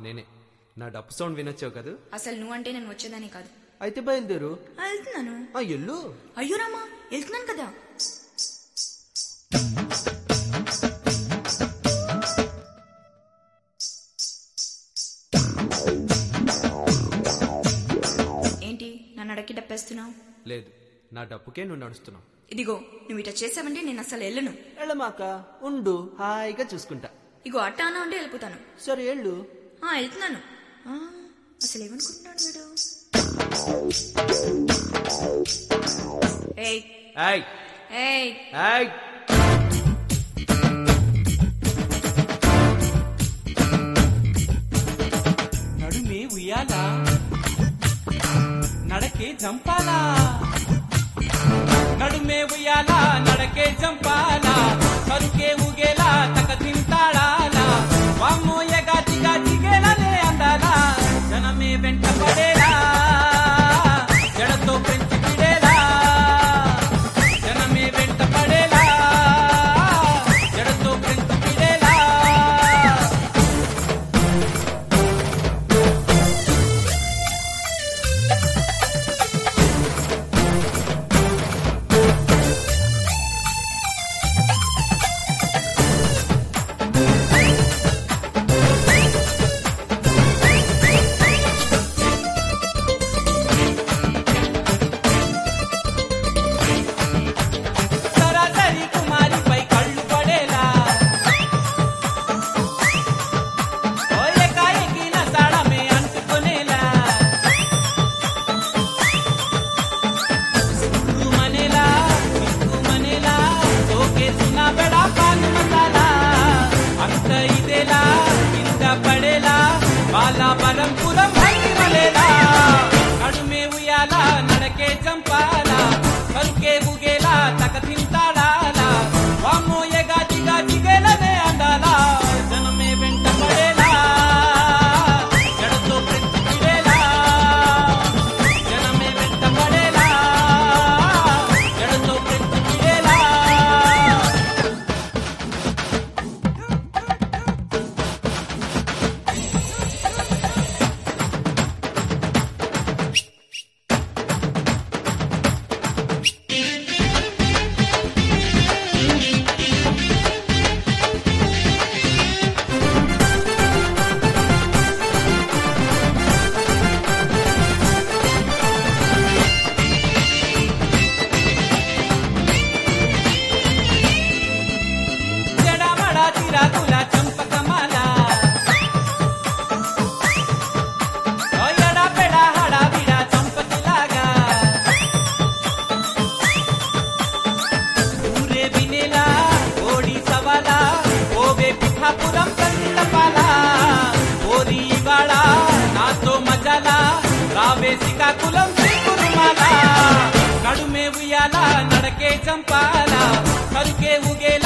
నేనే నా డప్పు సౌండ్ వినొచ్చావు కదా అసలు నువ్వంటే నేను వచ్చేదాన్ని కాదు అయితే బయలుదేరు ఆ, వెళ్తున్నాను ఆ ఎల్లు అయ్యో రామా వెళ్తున్నాను కదా ఏంటి నన్ను అడక్కి డప్పేస్తున్నావు లేదు నా డప్పుకే నువ్వు నడుస్తున్నావు ఇదిగో నువ్వు ఇట చేసావంటే నేను అసలు వెళ్ళను వెళ్ళమాక ఉండు హాయిగా చూసుకుంటా ఇగో అట్ట అన్నా అంటే వెళ్ళిపోతాను సరే ఎళ్ళు ఆ, వెళ్తున్నాను ఆ, అసలు ఏమనుకుంటున్నాడు వీడు ఏయ్ ఏయ్ ఏయ్ ఏయ్ నడుమే ఉయ్యాలా నడకే జంపాలా నడుమే ఉయ్యాలా నడకే జంపాలా కరుకే ఉగేలా తక తింటాడాలా వామ్మో ఎగాచి గాచి గేలనే అందాలా జనమే వెంట పడేలా జడతో పెంచి పిడేలా జనమే వెంట పడేలా జడతో పెంచి పిడేలా సరాసరి కుమారిపై కళ్ళు పడేలా ఓయకాయకిన తాళమే అంటుకునేలా మనేలా మనేలా తోకేసిన బెడా పాన్ మసాలా అంత ఇదేలా కింద పడేలా వాళ్ళ పరంపురం మలేలా నడుమే ఉయ్యాలా నడకే చంపాలా కరుకే బుగేలా తక తింటాడాలా వామ్మో ఎగాచి గాచి గేలనే అందాలా జనమే వెంట పడేలా జడతో ప్రతి పిడేలా జనమే వెంట పడేలా జడతో ప్రతి పిడేలా జడమడ చిరాకుల చంపకమాల ఓయడ పెడ హడ బిడ చంపతిలాగా ఊరే వినేలా ఓడి సవాలా ఓవే పిఠాపురం కంటపాల ఓరి ఇవాళ నాతో మజాలా రావే శ్రీకాకుళం శ్రీకురుమాల నడుమే ఉయ్యాల నడకే చంపాల కరుకే ఉగేలా